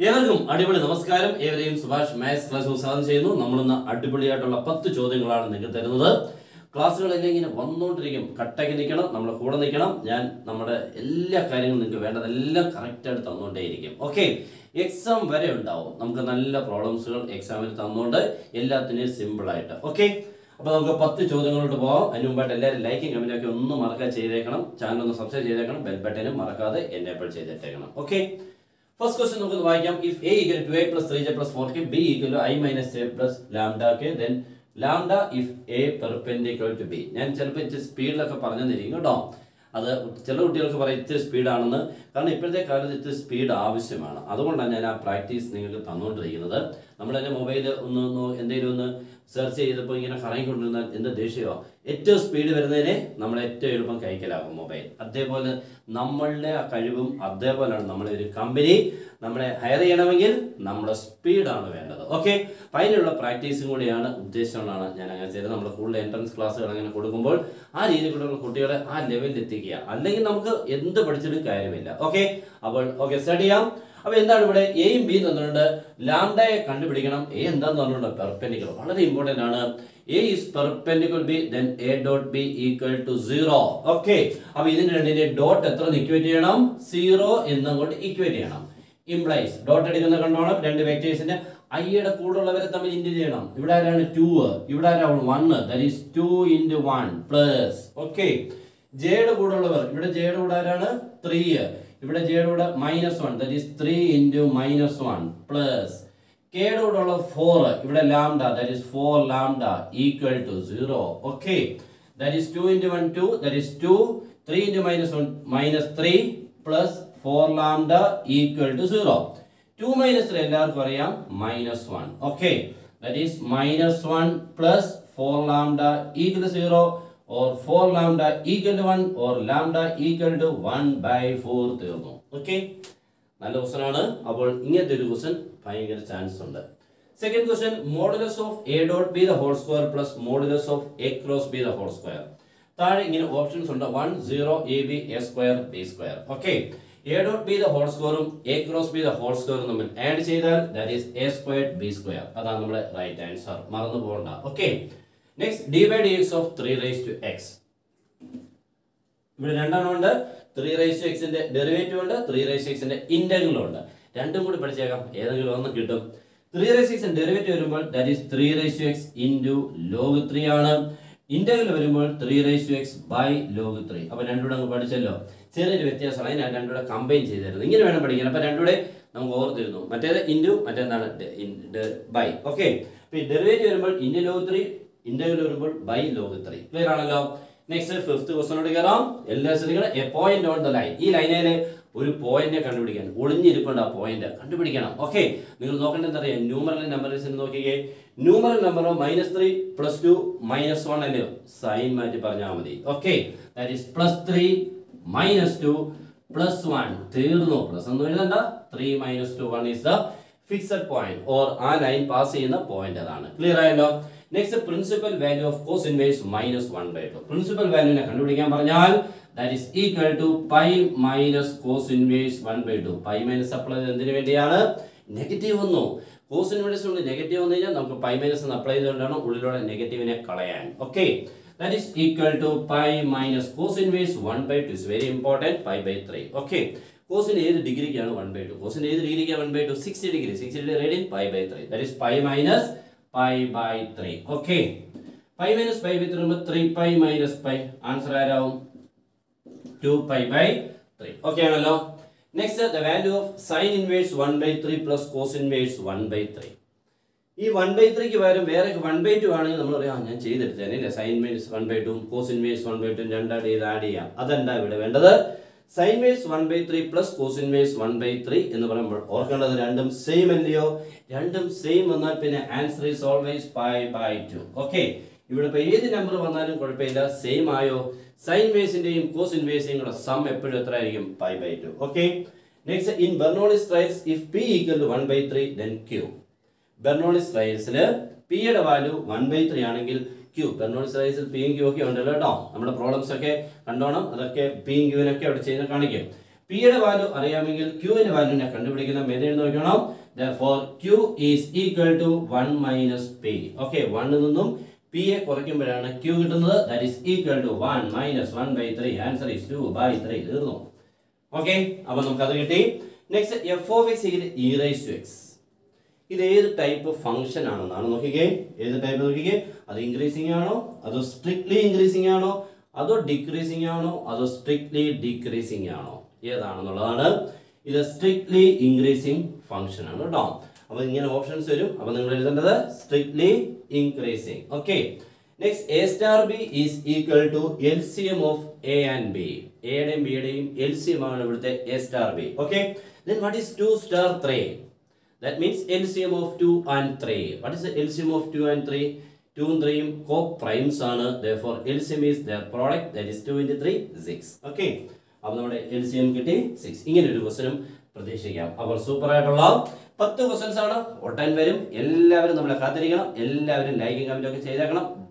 ഏവർക്കും അടിപൊളി നമസ്കാരം ഏവരെയും സുഭാഷ് മാത്സ് ക്ലാസ് സ്വാഗതം ചെയ്യുന്നു നമ്മളിന്ന് അടിപൊളിയായിട്ടുള്ള പത്ത് ചോദ്യങ്ങളാണ് നിങ്ങൾക്ക് തരുന്നത് ക്ലാസ്സുകളെല്ലാം ഇങ്ങനെ വന്നുകൊണ്ടിരിക്കും കട്ടയ്ക്ക് നിൽക്കണം നമ്മുടെ കൂടെ നിൽക്കണം ഞാൻ നമ്മുടെ എല്ലാ കാര്യങ്ങളും നിങ്ങൾക്ക് വേണ്ടതെല്ലാം കറക്റ്റായിട്ട് തന്നുകൊണ്ടേയിരിക്കും ഓക്കെ എക്സാം വരെ ഉണ്ടാവും നമുക്ക് നല്ല പ്രോബ്ലംസുകൾ എക്സാമിൽ തന്നുകൊണ്ട് എല്ലാത്തിനെയും സിമ്പിളായിട്ട് ഓക്കെ അപ്പോൾ നമുക്ക് പത്ത് ചോദ്യങ്ങളോട്ട് പോകാം അതിന് മുമ്പായിട്ട് എല്ലാവരും ലൈക്കും കമൻറ്റും ഒക്കെ ഒന്നും മറക്കാതെ ചെയ്തേക്കണം ചാനൽ ഒന്ന് സബ്സ്ക്രൈബ് ചെയ്തേക്കണം ബെൽ ബട്ടനും മറക്കാതെ എനേബിൾ ചെയ്തിട്ടേക്കണം ഓക്കെ ഫസ്റ്റ് ക്വസ്റ്റ്യൻ നമുക്ക് വായിക്കാം if a equal to a plus three j plus four k b equal to i minus a plus lambda k then lambda if a perpendicular to b ഞാൻ ചിലപ്പോൾ ഇച്ചിരി സ്പീഡിലൊക്കെ പറഞ്ഞു തന്നിരിക്കും കേട്ടോ അത് ചില കുട്ടികൾക്ക് പറയും ഇത്തിരി സ്പീഡാണെന്ന് കാരണം ഇപ്പോഴത്തെ കാലത്ത് ഇത്തിരി സ്പീഡ് ആവശ്യമാണ് അതുകൊണ്ടാണ് ഞാൻ ആ പ്രാക്ടീസ് നിങ്ങൾക്ക് തന്നുകൊണ്ടിരിക്കുന്നത് നമ്മൾ എൻ്റെ മൊബൈൽ ഒന്ന് ഒന്ന് എന്തെങ്കിലും ഒന്ന് സെർച്ച് ചെയ്തപ്പോൾ ഇങ്ങനെ കറങ്ങിക്കൊണ്ടിരുന്നാൽ എന്ത് ദേഷ്യമോ ഏറ്റവും സ്പീഡ് വരുന്നതിനെ നമ്മൾ ഏറ്റവും എളുപ്പം കൈക്കലാകും മൊബൈൽ അതേപോലെ നമ്മളുടെ ആ കഴിവും അതേപോലെയാണ് നമ്മളെ ഒരു കമ്പനി നമ്മളെ ഹയർ ചെയ്യണമെങ്കിൽ നമ്മുടെ സ്പീഡാണ് വേണ്ടത് ഓക്കെ അപ്പം അതിനുള്ള പ്രാക്ടീസും കൂടിയാണ് ഉദ്ദേശമുള്ളതാണ് ഞാൻ അങ്ങനെ ചെയ്തത് നമ്മൾ കൂടുതൽ എൻട്രൻസ് ക്ലാസ്സുകൾ അങ്ങനെ കൊടുക്കുമ്പോൾ ആ രീതിയിലുള്ള കുട്ടികളെ ആ ലെവലിൽ എത്തിക്കുക അല്ലെങ്കിൽ നമുക്ക് എന്ത് പഠിച്ചിട്ടും കാര്യമില്ല ഓക്കെ അപ്പോൾ ഓക്കെ സ്റ്റാർട്ട് ചെയ്യാം അപ്പൊ എന്താണ് ഇവിടെ എയും ബിയും തന്നിട്ടുണ്ട് ലാംഡയെ കണ്ടുപിടിക്കണം എ എന്താന്ന് പറഞ്ഞിട്ടുണ്ട് പെർപെൻഡിക്കുലർ വളരെ ഇമ്പോർട്ടന്റ് ആണ് a is perpendicular b then a dot b equal to zero okay അപ്പൊ ഇതിന് രണ്ടിന്റെ ഡോട്ട് എത്ര ഇക്വേറ്റ് ചെയ്യണം സീറോ എന്നങ്ങോട്ട് ഇക്വേറ്റ് ചെയ്യണം ഇംപ്ലൈസ് ഡോട്ട് എടുക്കുന്ന കണ്ടോണം രണ്ട് വെക്ടേഴ്സിന്റെ ഐയുടെ കൂടുള്ളവരെ തമ്മിൽ ഇൻറ്റു ചെയ്യണം ഇവിടെ ആരാണ് ടു ഇവിടെ ആരാണ് one that is two into one plus okay ജെയുടെ കൂടുള്ളവർ ഇവിടെ ജെയുടെ കൂടെ ആരാണ് ത്രീ ഇവിടെ ജെയുടെ കൂടെ minus one that is three into minus one plus കെയുടെ കൂടെ ഉള്ള ഫോർ ഇവിടെ lambda that is four lambda equal to zero okay that is two into one two that is two three into minus one minus three plus four lambda equal to zero two minus three എല്ലാവർക്കും അറിയാം minus one okay that is minus one plus four lambda equal to zero or four lambda equal to one or lambda equal to one by four തീർന്നു okay നല്ല question ആണ് അപ്പോൾ ഇങ്ങനത്തെ ഒരു question ഭയങ്കര chance ഉണ്ട് second question modulus of a dot b the whole square plus modulus of a cross b the whole square താഴെ ഇങ്ങനെ ഓപ്ഷൻസ് ഉണ്ട് one zero a b a square b square okay a dot b the whole സ്ക്വയറും a cross b the whole സ്ക്വയറും തമ്മിൽ add ചെയ്താൽ that is A square b square അതാണ് നമ്മുടെ right answer മറന്നു പോകണ്ട okay next d by d x of three raise to x ഇവിടെ രണ്ടെണ്ണം ഉണ്ട് ത്രീ റേസ് ടു എക്സിന്റെ ഡെറിവേറ്റീവ് ഉണ്ട് ത്രീ റേസ് ടു എക്സിന്റെ ഇന്റഗ്രലും ഉണ്ട് രണ്ടും കൂടി പഠിച്ചേക്കാം ഏതെങ്കിലും ഒന്ന് കിട്ടും ത്രീ റേസ് എക്സിന്റെ ഡെറിവേറ്റീവ് വരുമ്പോൾ that is three raise to x into log three ആണ് ഇന്റഗ്രൽ വരുമ്പോൾ three raise to x by log three അപ്പൊ രണ്ടുകൂടെ അങ്ങ് പഠിച്ചല്ലോ ചെറിയൊരു വ്യത്യാസമാണ് ഞാൻ രണ്ടുകൂടെ കമ്പൈൻ ചെയ്തിരുന്നു ഇങ്ങനെ വേണം പഠിക്കാൻ അപ്പൊ രണ്ടുകൂടെ നമുക്ക് ഓർത്തിരുന്നു മറ്റേത് ഇൻറ്റു മറ്റേതാണ് ബൈ ഓക്കെ അപ്പൊ ഈ ഡെറിവേറ്റീവ് വരുമ്പോൾ ഇൻറ്റു ലോഗ് ത്രീ ഇന്റഗ്രൽ വരുമ്പോൾ ബൈ ലോഗ് ത്രീ ക്ലിയർ ആണല്ലോ നെക്സ്റ്റ് ഫിഫ്ത്ത് ക്വസ്റ്റനോട് കയറാം എല്ലാ ശ്രദ്ധിക്കണം a point on the line ഈ ലൈനയില് ഒരു പോയിന്റിനെ കണ്ടുപിടിക്കാൻ ഒളിഞ്ഞിരിപ്പുണ്ട് ആ പോയിന്റ് കണ്ടുപിടിക്കണം ഓക്കെ നിങ്ങൾ നോക്കേണ്ടത് എന്താ അറിയാം ന്യൂമറൽ നമ്പേഴ്സിന് നോക്കിയേ numeral number minus three plus two minus one അല്ലയോ സൈൻ മാറ്റി പറഞ്ഞാൽ മതി okay that is plus three minus two plus one തീർന്നു പ്ലസ് ഒന്നും എഴുതണ്ട three minus two one is the fixed point or ആ ലൈൻ പാസ് ചെയ്യുന്ന പോയിന്റ് അതാണ് ക്ലിയർ ആയല്ലോ next principal value of cos inverse minus one by two principal വാല്യൂനെ കണ്ടുപിടിക്കാൻ പറഞ്ഞാൽ that is equal to pi minus cos inverse one by two pi minus apply ചെയ്ത് എന്തിനു വേണ്ടിയാണ് നെഗറ്റീവ് വന്നു കോസ് ഇൻവേഴ്സ് കൊണ്ട് നെഗറ്റീവ് വന്നു കഴിഞ്ഞാൽ നമുക്ക് പൈ മൈനസ് എന്ന് അപ്ലൈ ചെയ്തുകൊണ്ടാണ് ഉള്ളിലുള്ള നെഗറ്റീവിനെ കളയാൻ okay that is equal to pi minus cos inverse one by two is very important pi by three okay കോസിന് ഏത് ഡിഗ്രിക്കാണ് വൺ ബൈ ടു കോസിന് ഏത് ഡിഗ്രിക്കാണ് one by two sixty degree sixty degree radian pi by three that is pi minus pi by three okay pi minus pi by three three pi minus pi answer ആരാവും two pi by three okay ആണല്ലോ next the value of sine inverse one by three plus cos inverse one by three ഈ one by ത്രീക്ക് പകരം വേറെ one by to ആണെങ്കിൽ നമ്മൾ പറയാം "ആ, ഞാൻ ചെയ്തെടുത്തേനെ അല്ലേ sine inverse one by two cos inverse one by two രണ്ടായിട്ട് ചെയ്ത് ആഡ് ചെയ്യാം അതല്ല ഇവിടെ വേണ്ടത് sine verse one by three plus cos inverse one by three എന്ന് പറയുമ്പോൾ ഓർക്കേണ്ടത് രണ്ടും സെയിം അല്ലയോ രണ്ടും സെയിം വന്നാൽ പിന്നെ answer is always pi by two okay ഇവിടെ ഇപ്പൊ ഏത് നമ്പർ വന്നാലും കുഴപ്പമില്ല സെയിം ആയോ സൈൻ വേഴ്സിന്റെയും കോസ് ഇൻവേഴ്സിന്റെയും കൂടെ സം എപ്പോഴും എത്ര ആയിരിക്കും pi by two okay next in Bernoulli's trials if p equal to one by three then q Bernoulli's ട്രയൽസിൽ പിയുടെ വാല്യൂ വൺ ബൈ ത്രീ ആണെങ്കിൽ ക്യൂ ബെർണോളിസ് ട്രയൽസിൽ പിയും ക്യൂ ഒക്കെ ഉണ്ടല്ലോ കേട്ടോ നമ്മുടെ പ്രോബ്ലംസ് ഒക്കെ കണ്ടോണം അതൊക്കെ പിയും ക്യൂവിനൊക്കെ അവിടെ ചെയ്ത് കാണിക്കും പിയുടെ വാല്യൂ അറിയാമെങ്കിൽ ക്യൂവിന്റെ വാല്യൂനെ കണ്ടുപിടിക്കുന്ന മെത്തേഡ് നോക്കണം therefore q is equal to 1 minus p okay 1 നിന്നും p യെ കുറയ്ക്കുമ്പോഴാണ് q കിട്ടുന്നത് that is equal to 1 minus 1 by 3 answer is 2 by 3 തീർന്നു ഓക്കെ അപ്പൊ നമുക്ക് അത് കിട്ടി next f of x e raise to x ഇത് ഏത് ടൈപ്പ് ഫംഗ്ഷൻ ആണെന്നാണ് നോക്കിക്കേ ഏത് ടൈപ്പ് നോക്കിക്കേ അത് ഇൻക്രീസിങ് ആണോ അതോ സ്ട്രിക്ട്ലി ഇൻക്രീസിങ് ആണോ അതോ ഡിക്രീസിങ് ആണോ അതോ സ്ട്രിക്ട്ലി ഡിക്രീസിങ് ആണോ ഏതാണെന്നുള്ളതാണ് ഇത് സ്ട്രിക്ട്ലി ഇൻക്രീസിങ് ഫംഗ്ഷൻ ആണ് കേട്ടോ അപ്പൊ ഇങ്ങനെ ഓപ്ഷൻസ് വരും അപ്പൊ നിങ്ങൾ എഴുതേണ്ടത് strictly increasing okay next a star b is equal to L C M of a and b എയുടെയും ബിയുടെയും എൽ സി എം ആണ് ഇവിടുത്തെ a star b okay then what is two star three That means LCM of 2 and 3. What is the LCM of 2 and 3? 2 ഉം 3 ഉം co-primes ആണ് therefore LCM is their product that is 2 into 3 6 okay അപ്പോൾ നമ്മുടെ LCM കിട്ടി 6 ഇങ്ങനെ ഒരു ക്വസ്റ്റനും പ്രതീക്ഷിക്കാം അപ്പോൾ സൂപ്പർ ആയിട്ടുള്ള പത്ത് ക്വസ്റ്റൻസ് ആണ് ഒട്ടാൻ വരും എല്ലാവരും നമ്മളെ കാത്തിരിക്കണം എല്ലാവരും ലൈക്കും കമന്റും ഒക്കെ ചെയ്തേക്കണം